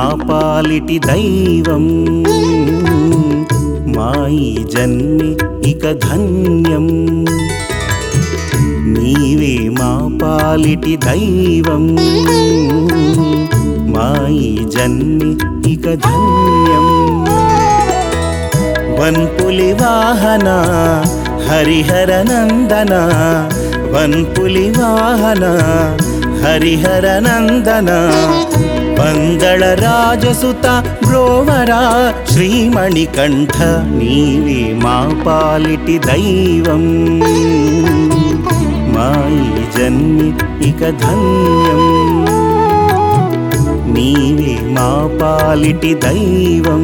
పాలిటి దైవం మా ఈ జన్మి ఇక ధన్యం నీవే మా పాలిటి దైవం మా ఈ జన్మి ఇక ధన్యం వన్పులి వాహన హరిహర నందన వన్పులి వాహన హరిహర నందన పందళ రాజసుత బ్రోవరా శ్రీమణికంఠ నీవే మా పాలిటి దైవం మా ఈ జన్మి ఇక ధన్యం నీవే మా పాలిటి దైవం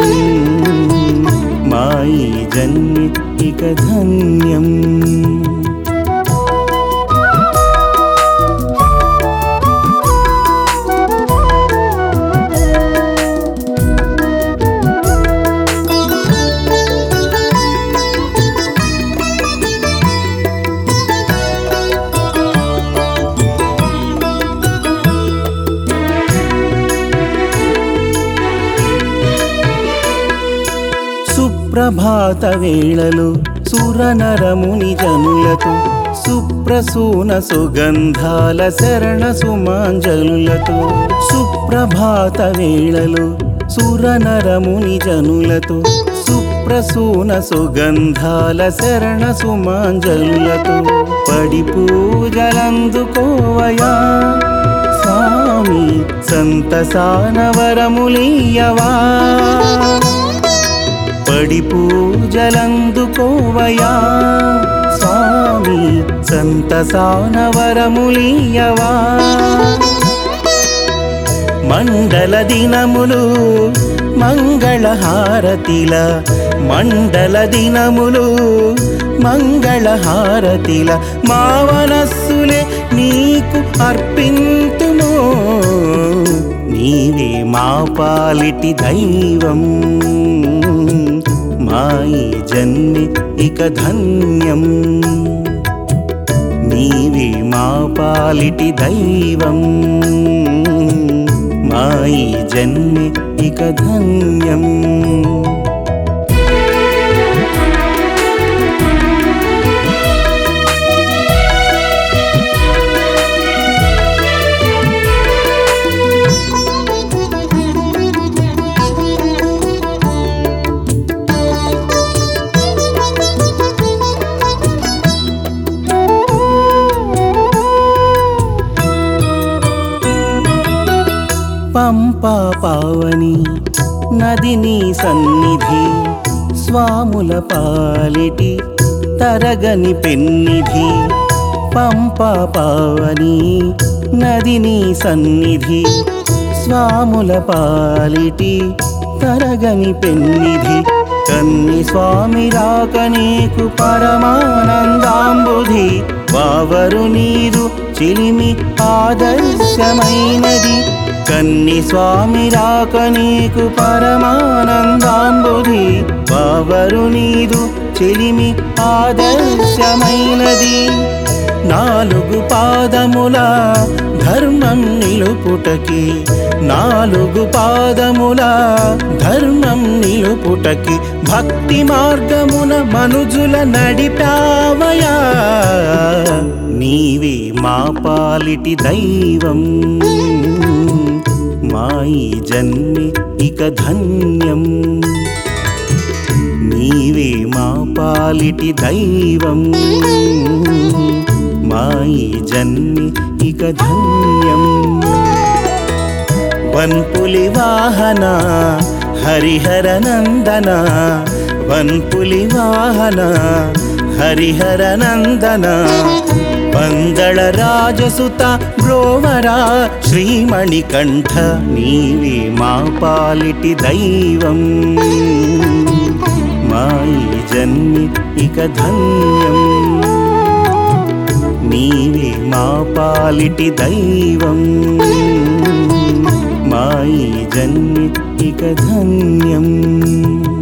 మా ఈ జన్మి ఇక ధన్యం సుప్రభాత వేళలు సురనరముని జనులతో సుప్రసూన సుగంధాల శరణ సుమాంజలులతో సుప్రభాత వేళలు సురనరముని జనులతో సుప్రసూన సుగంధాల శరణ సుమాంజలులతో పడి పూజలందుకోవయా స్వామి సంతసానవరములీయవా పడి పూజలందుకోవయా స్వామి సంతసానవరములీయవా మండల దినములు మంగళహారతిల మండల దినములు మంగళహారతిల మా మనస్సులే నీకు అర్పింతుము నీవే మా పాలిటి దైవం మా ఈ జన్మి ఇక ధన్యం నీవే మా పాలిటి దైవం మా ఈ జన్మి ఇక ధన్యం పంపా పావని నదిని సన్నిధి స్వాముల పాలిటి తరగని పెన్నిధి పంపా పావని నదిని సన్నిధి స్వాముల పాలిటి తరగని పెన్నిధి కన్ని స్వామి రాక నీకు పరమానందాంబుధి వావరు నీరు చిలిమి ఆదర్శమైనది కన్ని స్వామి రాక నీకు పరమానందాంబుధి వావరు నీరు చెలిమి ఆదర్శమైనది నాలుగు పాదముల ధర్మం నిలుపుటకి నాలుగు పాదముల ధర్మం నిలుపుటకి భక్తి మార్గమున మనుజుల నడిపావయా నీవే మా పాలిటి దైవం మా ఈ జన్మి ఇక ధన్యం నీవే మా పాలిటి దైవం మా ఈ జన్మి ఇక ధన్యం వన్పులి వాహన హరిహర నందన వన్పులి వాహన హరిహర నందన పందళ రాజసుత బ్రోవరా శ్రీమణికంఠ నీవే మా పాలిటి దైవం మా ఈ జన్మి ఇక ధన్యం నీవే మా పాలిటి దైవం మా ఈ జన్మి ఇక ధన్యం